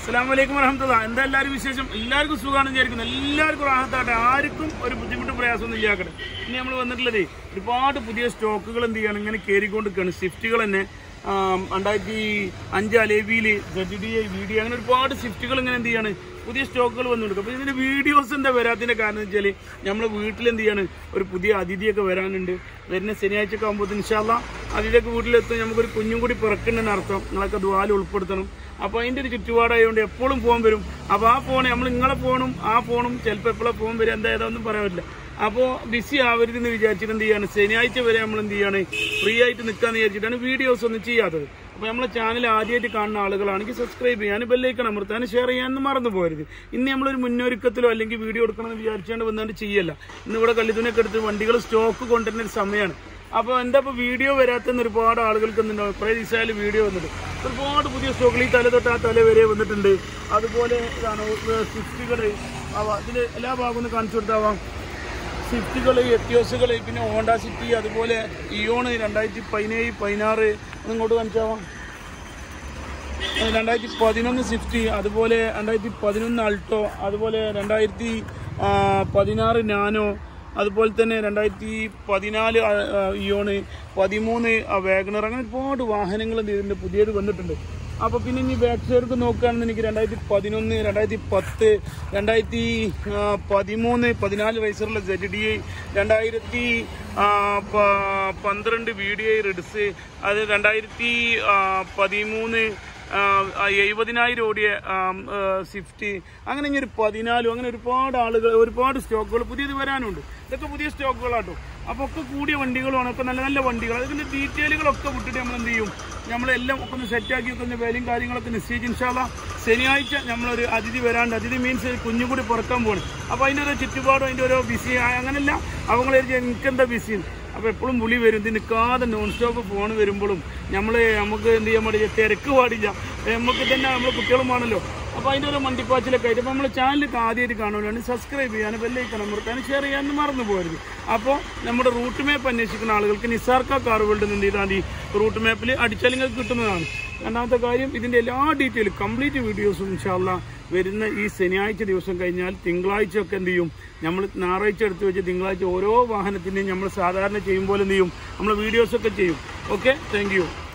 അസ്സാം വലൈക്കും വരഹമുല്ല എന്താ എല്ലാവരും വിശേഷം എല്ലാവർക്കും സുഖമാണെന്ന് വിചാരിക്കുന്നു എല്ലാവർക്കും റാഹത്താട്ടെ ആർക്കും ഒരു ബുദ്ധിമുട്ടും പ്രയാസമൊന്നും ഇല്ലാക്കട്ടെ ഇനി നമ്മൾ വന്നിട്ടുള്ളതേ ഒരുപാട് പുതിയ സ്റ്റോക്കുകൾ എന്ത് ചെയ്യാണ് ഇങ്ങനെ കയറിക്കൊണ്ടിരിക്കുകയാണ് സ്വിഫ്റ്റുകൾ തന്നെ ആം, രണ്ടായിരത്തി അഞ്ച് അലേബിയിൽ Z D I V D അങ്ങനെ ഒരുപാട് സ്വിഫ്റ്റുകൾ ഇങ്ങനെ എന്ത് ചെയ്യാണ് പുതിയ സ്റ്റോക്കുകൾ വന്നുകൊടുക്കും അപ്പോൾ ഇതിന്റെ വീഡിയോസ് എന്താ വരാത്തതിന്റെ കാരണം എന്ന് വെച്ചാൽ നമ്മൾ വീട്ടിൽ എന്ത് ചെയ്യാണ് ഒരു പുതിയ അതിഥിയൊക്കെ വരാനുണ്ട് വരുന്ന ശനിയാഴ്ച ഒക്കെ ആകുമ്പോൾ ഇൻഷാല്ല അതിഥിയൊക്കെ വീട്ടിലെത്തും നമുക്കൊരു കുഞ്ഞും കൂടി പിറക്കുന്നുണ്ടെന്ന് അർത്ഥം നിങ്ങളൊക്കെ ദ്വാല ഉൾപ്പെടുത്തണം അപ്പോൾ അതിൻ്റെ ഒരു ചുറ്റുപാടായതുകൊണ്ട് എപ്പോഴും ഫോൺ വരും അപ്പോൾ ആ ഫോൺ നമ്മൾ നിങ്ങളെ ഫോണും ആ ഫോണും ചിലപ്പോൾ എപ്പോഴും ഫോൺ വരും എന്താ ഏതാണെന്നും പറയാൻ പറ്റില്ല അപ്പോൾ ബിസി ആവരുതെന്ന് വിചാരിച്ചിട്ട് എന്ത് ചെയ്യാണ് ശനിയാഴ്ച വരെ നമ്മൾ എന്ത് ചെയ്യാണ് ഫ്രീ ആയിട്ട് നിൽക്കാന്ന് വിചാരിച്ചിട്ടാണ് വീഡിയോസ് ഒന്നും ചെയ്യാത്തത് അപ്പോൾ നമ്മളെ ചാനൽ ആദ്യമായിട്ട് കാണുന്ന ആളുകളാണെങ്കിൽ സബ്സ്ക്രൈബ് ചെയ്യാൻ ബെല്ലൈക്കൺ അമർത്താൻ ഷെയർ ചെയ്യാനും മറന്നു പോകരുത് ഇന്ന് നമ്മളൊരു മുന്നൊരുക്കത്തിലോ അല്ലെങ്കിൽ വീഡിയോ എടുക്കണമെന്ന് വിചാരിച്ചുകൊണ്ട് വന്നുകൊണ്ട് ചെയ്യല്ല ഇന്ന് ഇവിടെ കള്ളിത്തുണിയൊക്കെ എടുത്ത് വണ്ടികൾ സ്റ്റോക്ക് കൊണ്ടുവരുന്ന ഒരു സമയമാണ് അപ്പോൾ എന്താ ഇപ്പോൾ വീഡിയോ വരാത്തെന്ന് ഒരുപാട് ആളുകൾക്ക് എന്തുണ്ടാവും കുറേ ദിവസമായാലും വീഡിയോ വന്നിട്ട് ഒരുപാട് പുതിയ സ്റ്റോക്കുകൾ ഈ തല തൊട്ട് ആ തല വരെ വന്നിട്ടുണ്ട് അതുപോലെ ഇതാണ് സ്വിഫ്റ്റുകൾ ഇതിൽ എല്ലാ ഭാഗവും ഒന്ന് കാണിച്ചു കൊടുത്താവാം സ്വിഫ്റ്റുകൾ എത്തിയോസുകൾ പിന്നെ ഹോണ്ട സിറ്റി അതുപോലെ ഇയോണ് രണ്ടായിരത്തി പതിനേഴ് പതിനാറ് ഇങ്ങോട്ട് കാണിച്ചാവാം രണ്ടായിരത്തി പതിനൊന്ന് സ്വിഫ്റ്റ് അതുപോലെ രണ്ടായിരത്തി പതിനൊന്ന് അൾട്ടോ അതുപോലെ രണ്ടായിരത്തി ആ, പതിനാറ് നാനോ അതുപോലെ തന്നെ രണ്ടായിരത്തി പതിനാല് ആ, ആ, ഇയോണ് പതിമൂന്ന് വേഗണർ അങ്ങനെ ഒരുപാട് വാഹനങ്ങൾ എന്ത് ചെയ്തിട്ടുണ്ട് പുതിയത് വന്നിട്ടുണ്ട് അപ്പോൾ പിന്നെ ഇനി ബാക്ക് സൈഡ് നോക്കുകയാണെന്ന് എനിക്ക് രണ്ടായിരത്തി പതിനൊന്ന് രണ്ടായിരത്തി പത്ത് രണ്ടായിരത്തി ആ, പതിമൂന്ന് പതിനാല് വയസ്സുള്ള സെഡ് ഡി ഐ രണ്ടായിരത്തി ആ, പ- പന്ത്രണ്ട് വി ഡി ഐ റിഡ്സ് അത് രണ്ടായിരത്തി ആ, പതിമൂന്ന് ആ, ആ, എഴുപതിനായിരം ഓടിയ ആം, ആ, സ്വിഫ്റ്റ് അങ്ങനെ ഇങ്ങനെ ഒരു പതിനാലും അങ്ങനെ ഒരുപാട് ആളുകൾ ഒരുപാട് സ്റ്റോക്കുകൾ പുതിയത് വരാനുണ്ട് ഇതൊക്കെ പുതിയ സ്റ്റോക്കുകളാട്ടോ അപ്പോൾ ഒക്കെ കൂടിയ വണ്ടികളുമാണ് ഒക്കെ നല്ല നല്ല വണ്ടികൾ അതിൻ്റെ ഡീറ്റെയിലുകളൊക്കെ വിട്ടിട്ട് നമ്മൾ എന്ത് ചെയ്യും നമ്മളെല്ലാം ഒക്കെ ഒന്ന് സെറ്റാക്കി വെക്കുന്ന വിലയും കാര്യങ്ങളൊക്കെ നിശ്ചയിച്ച് ഇൻഷാല്ല ശനിയാഴ്ച നമ്മളൊരു അതിഥി വരാണ്ട് അതിഥി മീൻസ് കുഞ്ഞു കൂടി പുറക്കാൻ പോകണം അപ്പോൾ അതിൻ്റെ ഓരോ ചുറ്റുപാടും അതിൻ്റെ ഓരോ ബിസി അങ്ങനെയല്ല അവങ്ങൾ എനിക്കെന്താ ബിസി അപ്പോൾ എപ്പോഴും വിളി വരും ഇത് നിൽക്കാതെ നോൺ സ്റ്റോപ്പ് ഫോൺ വരുമ്പോഴും നമ്മൾ നമുക്ക് എന്ത് ചെയ്യാൻ പാടില്ല തിരക്ക് പാടില്ല നമുക്ക് തന്നെ നമ്മൾ കുട്ടികളുമാണല്ലോ അപ്പോൾ അതിൻ്റെ ഓരോ മണ്ടിപ്പാച്ചിലൊക്കെ ആയിട്ട് അപ്പോൾ നമ്മൾ ചാനൽ ആദ്യമായിട്ട് കാണുകയാണ് സബ്സ്ക്രൈബ് ചെയ്യാനും ബെല്ലൈക്കണം അമർത്താനും ഷെയർ ചെയ്യാനും മറന്നു പോകരുത് അപ്പോൾ നമ്മുടെ റൂട്ട് മാപ്പ് അന്വേഷിക്കുന്ന ആളുകൾക്ക് നിസാർക്ക കാർ വേൾഡ് എന്ത് ചെയ്താൽ മതി റൂട്ട് മാപ്പിൽ അടിച്ചാൽ നിങ്ങൾക്ക് കിട്ടുന്നതാണ് രണ്ടാമത്തെ കാര്യം ഇതിൻ്റെ എല്ലാ ഡീറ്റെയിലും കംപ്ലീറ്റ് വീഡിയോസും ഇൻഷാല്ല വരുന്ന ഈ ശനിയാഴ്ച ദിവസം കഴിഞ്ഞാൽ തിങ്കളാഴ്ച ഒക്കെ എന്ത് ചെയ്യും നമ്മൾ ഞായറാഴ്ച എടുത്ത് വെച്ച് തിങ്കളാഴ്ച ഓരോ വാഹനത്തിൻ്റെയും നമ്മൾ സാധാരണ ചെയ്യുമ്പോൾ എന്ത് ചെയ്യും നമ്മൾ വീഡിയോസൊക്കെ ചെയ്യും ഓക്കെ താങ്ക്